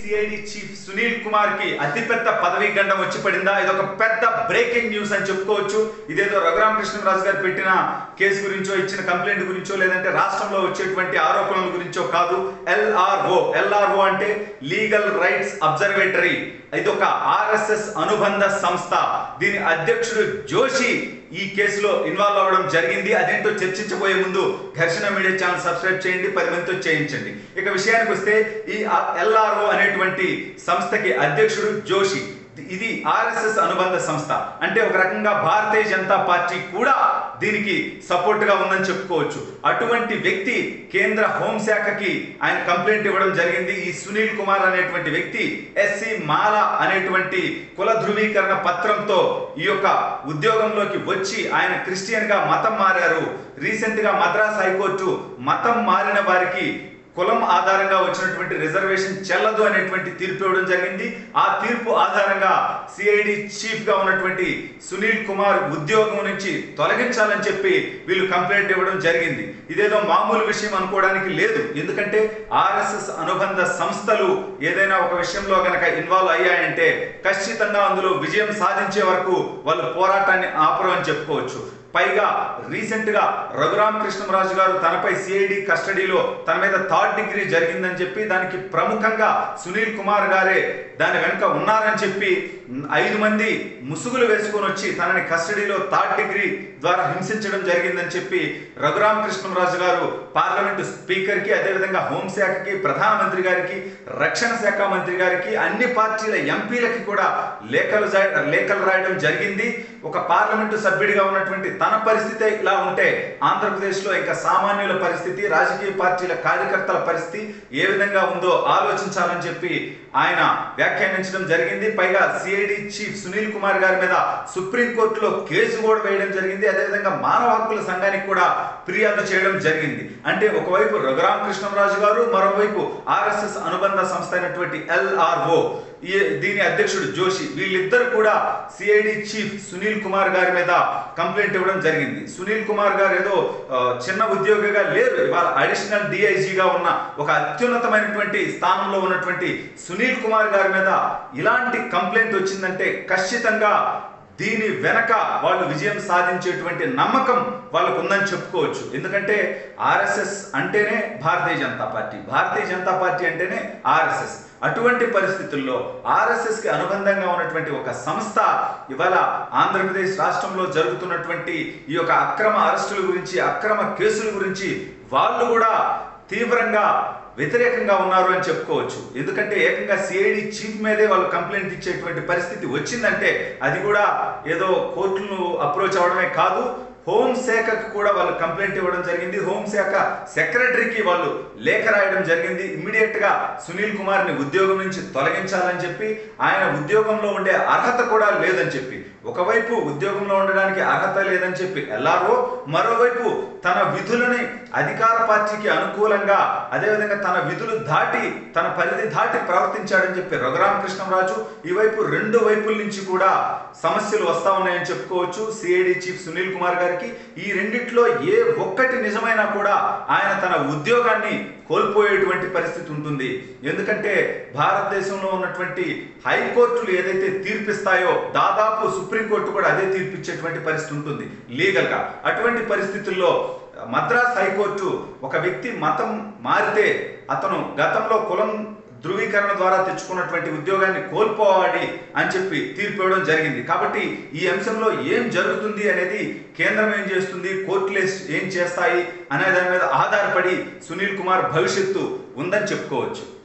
CID chief Sunil Kumar కి అతిపెద్ద పదవీ గండం వచ్చి పడిందా ఇది ఒక పెద్ద బ్రేకింగ్ న్యూస్ అని చెప్పుకోవచ్చు ఇదేదో రఘురామకృష్ణరాజు గారు పెట్టిన కేసు గురించో ఇచ్చిన కంప్లైంట్ గురించో లేదంటే రాష్ట్రంలో వచ్చేటువంటి ఆరోపణల గురించో కాదు ఎల్ఆర్ఓ ఎల్ఆర్ఓ అంటే లీగల్ రైట్స్ అబ్జర్వేటరీ ఇది ఒక ఆర్ఎస్ఎస్ అనుబంధ సంస్థ దీని అధ్యక్షుడు జోషి ఈ కేసులో ఇన్వాల్వ్ అవ్వడం జరిగింది అదేంటో చర్చించబోయే ముందు ఘర్షణ మీడియా ఛానల్ సబ్స్క్రైబ్ చేయండి పది మందితో చేయించండి ఇక విషయానికి వస్తే ఈ ఎల్ఆర్ఓ అనేటువంటి సంస్థకి అధ్యక్షుడు జోషి ఇది ఆర్ఎస్ఎస్ అనుబంధ సంస్థ అంటే ఒక రకంగా భారతీయ జనతా పార్టీ కూడా దీనికి సపోర్ట్ గా ఉందని చెప్పుకోవచ్చు అటువంటి వ్యక్తి కేంద్ర హోంశాఖకి ఆయన కంప్లైంట్ ఇవ్వడం జరిగింది ఈ సునీల్ కుమార్ అనేటువంటి వ్యక్తి ఎస్సి మాల అనేటువంటి కుల ధృవీకరణ పత్రంతో ఈ యొక్క ఉద్యోగంలోకి వచ్చి ఆయన క్రిస్టియన్ గా మతం మారారు రీసెంట్ గా మద్రాస్ హైకోర్టు మతం మారిన వారికి కులం ఆధారంగా వచ్చినటువంటి రిజర్వేషన్ చెల్లదు అనేటువంటి తీర్పు ఇవ్వడం జరిగింది ఆ తీర్పు ఆధారంగా సిఐడి చీఫ్ గా ఉన్నటువంటి సునీల్ కుమార్ ఉద్యోగం నుంచి తొలగించాలని చెప్పి వీళ్ళు కంప్లైంట్ ఇవ్వడం జరిగింది ఇదేదో మామూలు విషయం అనుకోవడానికి లేదు ఎందుకంటే ఆర్ఎస్ఎస్ అనుబంధ సంస్థలు ఏదైనా ఒక విషయంలో గనక ఇన్వాల్వ్ అయ్యాయంటే ఖచ్చితంగా అందులో విజయం సాధించే వరకు వాళ్ళు పోరాటాన్ని ఆపరు అని చెప్పుకోవచ్చు పైగా రీసెంట్ గా రఘురామ కృష్ణరాజు గారు తనపై సిఐడి కస్టడీలో తన మీద థర్డ్ డిగ్రీ జరిగిందని చెప్పి దానికి ప్రముఖంగా సునీల్ కుమార్ గారే దాని వెనుక ఉన్నారని చెప్పి ఐదు మంది ముసుగులు వేసుకొని వచ్చి తనని కస్టడీలో థర్డ్ డిగ్రీ ద్వారా హింసించడం జరిగిందని చెప్పి రఘురామ కృష్ణరాజు గారు పార్లమెంటు స్పీకర్ కి అదేవిధంగా హోంశాఖకి ప్రధానమంత్రి గారికి రక్షణ శాఖ మంత్రి గారికి అన్ని పార్టీల ఎంపీలకి కూడా లేఖలు జా- లేఖలు రాయడం జరిగింది ఒక పార్లమెంటు సభ్యుడిగా ఉన్నటువంటి తన పరిస్థితి ఇలా ఉంటే ఆంధ్రప్రదేశ్లో ఇంకా సామాన్యుల పరిస్థితి రాజకీయ పార్టీల కార్యకర్తల పరిస్థితి ఏ విధంగా ఉందో ఆలోచించాలని చెప్పి ఆయన వ్యాఖ్యానించడం జరిగింది పైగా సిఐడి చీఫ్ సునీల్ కుమార్ గారి మీద సుప్రీంకోర్టులో కేసు కూడా వేయడం జరిగింది అదేవిధంగా మానవ హక్కుల సంఘానికి కూడా ఫిర్యాదు చేయడం జరిగింది అంటే ఒకవైపు రఘురామకృష్ణరాజు గారు మరోవైపు ఆర్ఎస్ఎస్ అనుబంధ సంస్థ అయినటువంటి ఎల్ఆర్ఓ ఈ దీని అధ్యక్షుడు జోషి వీళ్ళిద్దరు కూడా సిఐడి చీఫ్ సునీల్ కుమార్ గారి మీద కంప్లైంట్ ఇవ్వడం జరిగింది సునీల్ కుమార్ గారు ఏదో ఆ, చిన్న ఉద్యోగిగా లేరు ఇవాళ అడిషనల్ డిఐజీగా ఉన్న ఒక అత్యున్నతమైనటువంటి స్థానంలో ఉన్నటువంటి సునీల్ కుమార్ గారి మీద ఇలాంటి కంప్లైంట్ వచ్చిందంటే ఖచ్చితంగా దీని వెనక వాళ్ళు విజయం సాధించేటువంటి నమ్మకం వాళ్ళకు ఉందని చెప్పుకోవచ్చు ఎందుకంటే ఆర్ఎస్ఎస్ అంటేనే భారతీయ జనతా పార్టీ భారతీయ జనతా పార్టీ అంటేనే ఆర్ఎస్ఎస్ అటువంటి పరిస్థితుల్లో ఆర్ఎస్ఎస్ కి అనుబంధంగా ఉన్నటువంటి ఒక సంస్థ ఇవాళ ఆంధ్రప్రదేశ్ రాష్ట్రంలో జరుగుతున్నటువంటి ఈ యొక్క అక్రమ అరెస్టుల గురించి అక్రమ కేసుల గురించి వాళ్ళు కూడా తీవ్రంగా వ్యతిరేకంగా ఉన్నారు అని చెప్పుకోవచ్చు ఎందుకంటే ఏకంగా సిఐడి చీఫ్ మీదే వాళ్ళు కంప్లైంట్ ఇచ్చేటువంటి పరిస్థితి వచ్చిందంటే అది కూడా ఏదో కోర్టులను అప్రోచ్ అవడమే కాదు హోంశాఖకు కూడా వాళ్ళు కంప్లైంట్ ఇవ్వడం జరిగింది హోంశాఖ సెక్రటరీకి వాళ్ళు లేఖ రాయడం జరిగింది ఇమ్మీడియట్ గా సునీల్ కుమార్ ని ఉద్యోగం నుంచి తొలగించాలని చెప్పి ఆయన ఉద్యోగంలో ఉండే అర్హత కూడా లేదని చెప్పి ఒకవైపు ఉద్యోగంలో ఉండడానికి అర్హత లేదని చెప్పి ఎల్ఆర్ఓ మరోవైపు తన విధులని అధికార పార్టీకి అనుకూలంగా అదేవిధంగా తన విధులు దాటి తన పరిధి దాటి ప్రవర్తించాడని చెప్పి రఘురామకృష్ణరాజు ఈ వైపు రెండు వైపుల నుంచి కూడా సమస్యలు వస్తా ఉన్నాయని చెప్పుకోవచ్చు సిఐడి చీఫ్ సునీల్ కుమార్ గారికి ఈ రెండిట్లో ఏ ఒక్కటి నిజమైనా కూడా ఆయన తన ఉద్యోగాన్ని కోల్పోయేటువంటి పరిస్థితి ఉంటుంది ఎందుకంటే భారతదేశంలో ఉన్నటువంటి హైకోర్టులు ఏదైతే తీర్పిస్తాయో దాదాపు సుప్రీంకోర్టు కూడా అదే తీర్పిచ్చేటువంటి పరిస్థితి ఉంటుంది లీగల్ గా అటువంటి పరిస్థితుల్లో మద్రాస్ హైకోర్టు ఒక వ్యక్తి మతం మారితే అతను గతంలో కులం ధృవీకరణ ద్వారా తెచ్చుకున్నటువంటి ఉద్యోగాన్ని కోల్పోవాలి అని చెప్పి తీర్పు ఇవ్వడం జరిగింది కాబట్టి ఈ అంశంలో ఏం జరుగుతుంది అనేది కేంద్రం ఏం చేస్తుంది కోర్టులు ఏం చేస్తాయి అనే దాని మీద ఆధారపడి సునీల్ కుమార్ భవిష్యత్తు ఉందని చెప్పుకోవచ్చు